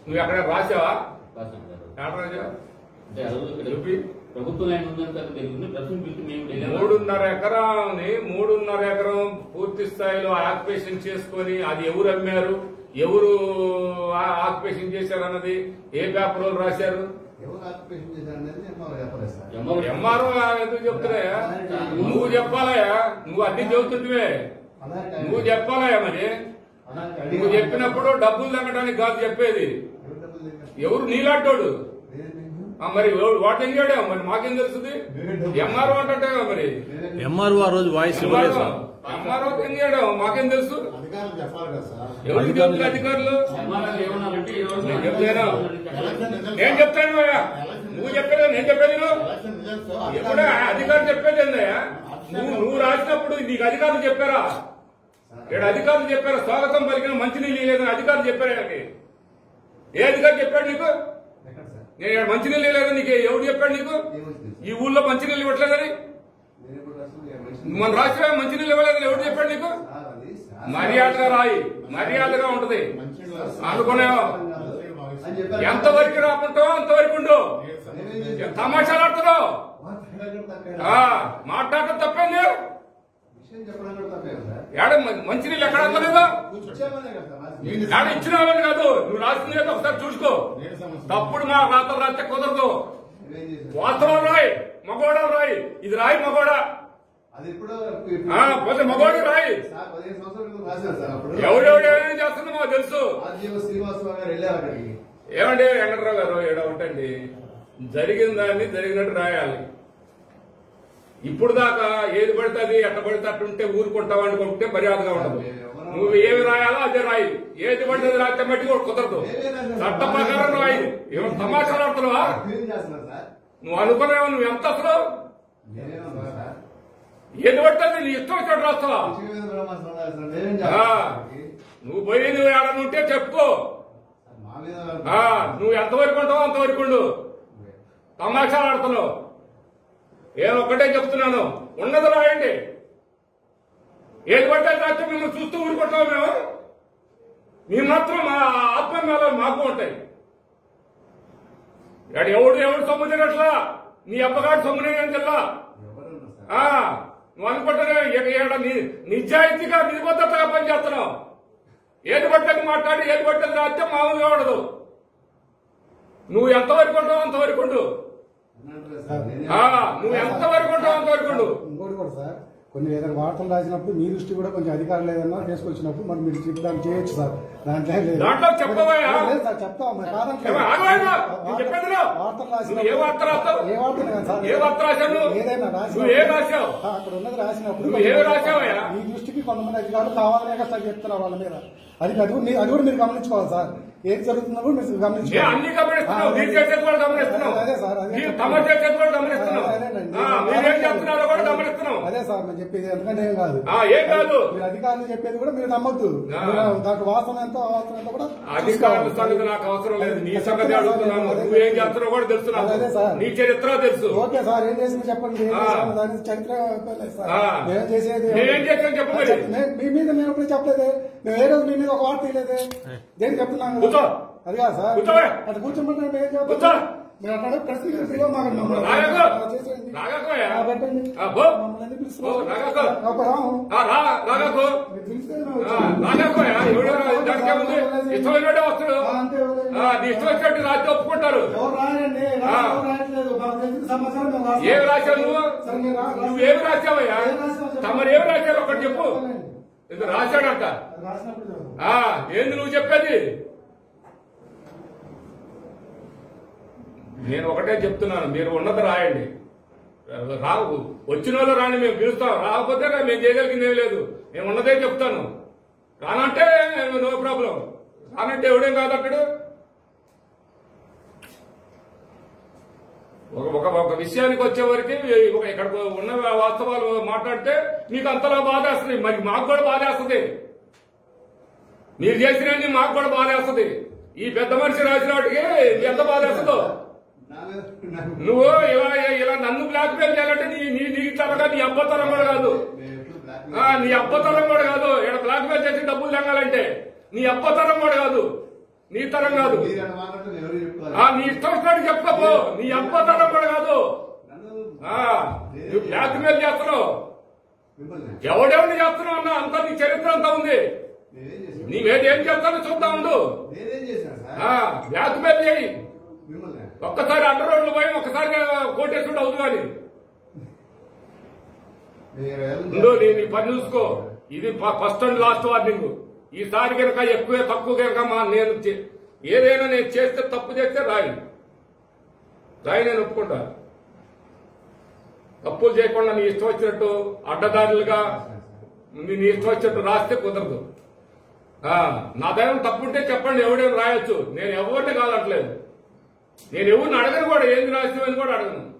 నువ్వు ఎక్కడ రాసావా రాశాను సార్. ఎక్కడ రాసావా అంటే ఆ రోజు ఇక్కడ చూపి. ప్రభుత్వం ల్యాండ్ ఉందని సార్ తెలియదు ప్రశ్న పిలిచి మేము వెళ్ళాము. మూడున్నర ఎకరాన్ని మూడున్నర ఎకరం పూర్తి స్థాయిలో ఆక్యుపేషన్ చేసుకొని అది ఎవరు అమ్మారు ఎవరు ఆ- ఆక్యుపేషన్ చేశారు అన్నది ఏ పేపర్ వాళ్ళు రాశారు ఎవరు ఆక్యుపేషన్ చేశారు అనేది నేను చెప్పలేదు సార్ ఎంఆర్ఓ ఎంఆర్ఓ ఎందుకు చెప్తున్నాయా నువ్వు చెప్పాలయా నువ్వు అన్ని చెబుతుంటివే అలాగే నువ్వు చెప్పాలయా మరి అలాగే నువ్వు చెప్పినప్పుడు డబ్బులు తగ్గడానికి కాదు చెప్పేది ఎవరు డబ్బులు తెచ్చారు? ఎవరు నీలాంటోడు నేనేం ఆ మరి ఎవడు- వాటేం చేయడా మరి మాకేం తెలుస్తుంది ఎంఆర్ఓ అంటే మరి ఎంఆర్ఓ ఆ రోజు వాయిస్ ఇవ్వలేదు సార్ ఎంఆర్ఓ ఏం చేయడం మాకేం తెలుసు అధికారులు చెప్పాలి కదా సార్ ఎవరికి తెలుసు అధికారులు ఎంఆర్ఓ ఏమన్నారంటే ఈ రోజు నేను చెప్తాను. ఎలక్షన్ రిజల్ట్స్ నేను చెప్తాను అయ్యా. నువ్వు చెప్పేది నేను చెప్పేది నువ్వు ఎలక్షన్ రిజల్ట్స్ ఎప్పుడు అధికారులు చెప్పేది ఏందయ్యా నువ్వు నువ్వు రాసినప్పుడు నీకు అధికారులు చెప్పారా ఇక్కడ అధికారులు చెప్పారు స్వాగతం పలికిన మంచినీళ్ళు లేదని అధికారులు చెప్పారు ఆయనకి ఏ అధికారి చెప్పాడు నీకు ఎక్కడ సార్ నేను ఇక్కడ మంచినీళ్ళు లేదని నీకు ఎవడు చెప్పాడు నీకు ఏమొచ్చింది ఈ ఊళ్ళో మంచినీళ్ళు ఇవ్వట్లేదని నేను ఇప్పుడు రాసిన ఏ మనిషిని- మన రాష్ట్ర మంచినీళ్ళు ఇవ్వలేదని ఎవడు చెప్పాడు నీకు సార్, అది సార్. మర్యాదగా రాయి మర్యాదగా ఉంటది మంచినీళ్ళు రాసిన- అనుకున్నావా? అని చెప్పారు. ఎంతవరకు రాకుంటావో అంతవరకు ఉండు నేనేం చేశాను? తమాషాలు ఆడుతున్నావు వార్త కూడా తప్పే ఆ, కదా. మాట్లాడటం తప్పేంది విషయం చెప్పడం కూడా తప్పే కదా సార్. ఏడ మ- మంచినీళ్ళు ఎక్కడ అందలేదా ఇచ్చామనే కదా సార్ రాసింది. ఏడ ఇచ్చినావని కాదు నువ్వు రాసింది ఏదో ఒకసారి చూసుకో నేను సమస్య. తప్పుడు మా రాత్రి రాస్తే కుదరదు నేనేం చేశాను? వాస్తవం రాయి మగోడ రాయి ఇది రాయి మగోడ అది ఇప్పుడు ఆ, పోతే మగవాడు రాయి. సార్ పదిహేను సంవత్సరాల క్రితం రాశారు సార్ అప్పుడు ఎవడెవడు ఏమేం చేస్తుందో మాకు తెలుసు ఆర్జీవ శ్రీనివాసరావు గారు వెళ్ళారు అక్కడికి ఏమండి వెంకటరావు గారు ఏడ ఒకటండి జరిగిన దాన్ని జరిగినట్టు రాయాలి ఇప్పుడు దాకా ఏది పడితే అది ఎట్ట పడితే అట్టు ఉంటే ఊరుకుంటావు అనుకుంటే మర్యాదగా ఉండదు నువ్వు ఏమి రాయాలో అదే రాయి ఏది పడితే అది రాస్తే మట్టి కూడా కుదరదు చట్ట ప్రకారం రాయి ఏమో తమాషాలు ఆడుతున్నావా ఏం చేస్తున్నారు సార్ నువ్వు అనుకున్నావు నువ్వు ఎంత అసలు నేనేమన్నా సార్ ఏది పడితే నీ ఇష్టం వచ్చినట్టు రాస్తావా కృషి మీద బ్రహ్మాస్త్రం రాశారు సార్. నేనేం ఆ, చేస్తాను నువ్వు పోయి నువ్వు ఏడనుంటే ఉంటే చెప్పుకో మా మీద ఆ, నువ్వు ఎంతవరకు ఉంటావో అంతవరకు ఉండు తమాషాలు ఆడుతున్నావు నేను ఒక్కటే చెప్తున్నాను ఉన్నది రాయండి ఏది పడితే అది రాస్తే మిమ్మల్ని చూస్తూ ఊరుకుంటాం మేము మేము మాత్రం మా ఆత్మజ్ఞానాలు మాకు ఉంటాయి ఇక్కడ ఎవడు ఎవడు సొమ్ము తినట్లా నీ అబ్బగాడు సొమ్ము తినట్లా ఎవరన్నా సార్ ఆ, నువ్వు అనుకుంటున్నా ఇక ఈడ ని- నిజాయితీగా నిబద్ధతగా పనిచేస్తున్నావు ఏది పట్టని మాట్లాడి ఏది పట్టని రాస్తే మామూలుగా ఉండదు నువ్వు ఎంతవరకు ఉంటావు అంతవరకు ఉండు అన్నట్టు సార్ నేనే- ఆ, నువ్వు ఎంతవరకు ఉంటావు అంతవరకు ఉండు ఇంకోటి కూడా సార్ కొన్ని ఏదైనా వార్తలు రాసినప్పుడు మీ దృష్టి కూడా కొంచెం అధికారులు ఏదన్నా తీసుకొచ్చినప్పుడు మరి మీరు చెప్పడానికి చేయొచ్చు సార్ దాంట్లో ఏం లేదు దాంట్లో చెప్పవయ్యా? లేదు సార్ చెప్తాం మరి కాదంటే ఏమో ఆగవాయినా? నేను చెప్పేది విను. వార్తలు నువ్వు ఏ వార్త రాస్తావు? ఏ వార్త కాదు సార్ ఏ వార్త రాశావు నువ్వు? ఏదైనా రాసి నువ్వు ఏం రాశావు? అక్కడ ఉన్నది రాసినప్పుడు నువ్వు ఏం రాశావయ్యా? మీ దృష్టికి కొంతమంది అధికారులు కావాలనే కదా సార్ చెప్తున్నారు వాళ్ళ మీద అది అది కూడా మీ- అది కూడా మీరు గమనించుకోవాలి సార్ ఏది జరుగుతుందో కూడా మీరు నేను గమనించుకోవాలి అన్ని గమనిస్తున్నావు నీ చేసేది కూడా గమనిస్తున్నావు అదే సార్ అదే నీ తమ చేసేది కూడా గమనిస్తున్నావు అదే, అదేనండి. ఆ, మీరేం చేస్తున్నారో కూడా గమనిస్తున్నావు అదే సార్ మేము చెప్పేది ఎందుకంటే ఏం కాదు ఆ, ఏం కాదు మీరు అధికారులు చెప్పేది కూడా మీరు నమ్మద్దు ఆ. మీరు దానికి వాసన ఎంతో అవాసన ఎంతో కూడా అధికారుల చూసుకోవాలి. సంగతి నాకు అవసరం లేదు నీ నేను సంగతి చెప్తున్నా అడుగుతున్నాను సార్, నువ్వేం చేస్తున్నావు కూడా తెలుసు నాకు. అదే సార్. నీ చరిత్ర తెలుసు ఓకే సార్ ఏం చేసింది చెప్పండి ఏం ఆ. చేసాము దాని చరిత్ర చెప్పలేదు సార్ ఆ. మేము చేసేది నేనేం చేశాను చెప్పు మరి. మే- మీ మీద మేము ఎప్పుడు చెప్పలేదే మేము ఏ రోజు మీ మీద ఒక వార్త తీయలేదే దేనికి చెప్తున్నాను కూర్చో. అది కాదు సార్ కూర్చోవే. అది కూర్చోమంటే మేము ఏం కూర్చో. చెప్తాం మీరు అక్కడ ప్రెస్ మీట్ పిలవమాకండి మమ్మల్ని. రాగకు. అలా చేసేయండి. రాగకోయా? ఆ, పెట్టండి ఆ, పో. మమ్మల్ని ఎందుకు ఓ, రాగకు. పిలుస్తున్నారు? ఒక రాము. ఆ, రా రాగకు మీరు పిలిస్తే మేము ఆ, వచ్చాము. రాగకోయా ఎవడో దానికి ఏముంది ఇష్టమైనట్టే వస్తాడు ఆ, అంతే వదిలేయండి. ఆ, నీ ఇష్టం వచ్చినట్టు రాజ్యం ఒప్పుకుంటారు ఎవరు రాయండి ఆ. ఎవరు రాయట్లేదు మాకు తెలిసిన సమాచారం మేము రాస్తాం. ఏమి రాశావు నువ్వు సరే, మీరు రా- నువ్వేమి రాశావయ్యా ఏం రాశావు చెప్పు. తమరు ఏమి రాశారు ఒకటి చెప్పు ఇది రాశాడంట అది రాసినప్పుడు చదువు. ఆ, ఏంది నువ్వు చెప్పేది నేను ఒకటే చెప్తున్నాను మీరు ఉన్నది రాయండి రావు వచ్చిన వాళ్ళు రాని మేము పిలుస్తాం రాకపోతే మేము చేయగలిగింది ఏం లేదు నేను ఉన్నదే చెప్తాను రానంటే నో ప్రాబ్లం రానంటే ఎవడేం కాదు అక్కడ ఒక ఒక ఒక విషయానికి వచ్చేవరకు ఒక ఇక్కడ ఉన్న వాస్తవాలు మాట్లాడితే మీకు అంతలా బాధేస్తుంది మరి మాకు కూడా బాధేస్తుంది మీరు చేసినవన్నీ మాకు కూడా బాధేస్తుంది ఈ పెద్ద మనిషి రాసిన వాటికి ఎంత బాధేస్తుందో నా మీద నా మీద- నువ్వు ఇలా ఇలా నన్ను బ్లాక్ మెయిల్ చేయాలంటే నీ నీ నీ తరగా నీ అబ్బతరం కూడా కాదు మేము ఎప్పుడు black ఆ, నీ అబ్బతరం కూడా కాదు ఇక్కడ బ్లాక్ మెయిల్ చేసి డబ్బులు తగ్గాలంటే నీ అబ్బతరం కూడా కాదు నీ తరం కాదు మీరు అట్లా మాట్లాడితే ఎవరు చెప్పుకోవాలి? ఆ నీ ఇష్టం వచ్చినట్టు చెప్పుకోపో నీ అబ్బతనం కూడా కాదు నన్ను ఆ నువ్వు బ్లాక్ మెయిల్ చేస్తున్నావు మిమ్మల్ని ఎవడెవడిని చేస్తున్నావు అన్న అంతా నీ చరిత్ర అంతా ఉంది నేనేం చేశాను నీవేదేం చేస్తానో చూద్దాం ఉండు నేనేం చేశాను సార్ ఆ బ్లాక్ మెయిల్ చేయి మిమ్మల్ని ఒక్కసారి అడ్డ రోడ్లు పోయి ఒక్కసారి కోటేశ్వరుడు అవుతుంది కానీ మీరు ఎవరు- ఉండు నీ నీ పని చూసుకో ఇది ఫ- ఫస్ట్ అండ్ లాస్ట్ వార్నింగ్ ఈసారి కనుక ఎక్కువ తక్కువ కనుక మా నేను చే- ఏదైనా నేను చేస్తే తప్పు చేస్తే రాయి రాయి నేను ఒప్పుకుంటా తప్పులు చేయకుండా నీ ఇష్టం వచ్చినట్టు అడ్డదారులుగా నీ నీ ఇష్టం వచ్చినట్టు రాస్తే కుదరదు ఆ, నా దగ్గర తప్పుంటే చెప్పండి ఎవడేం రాయొచ్చు నేను ఎవరిని కాదట్లేదు నేను ఎవరిని అడగను కూడా ఏంది రాసినావని కూడా అడగను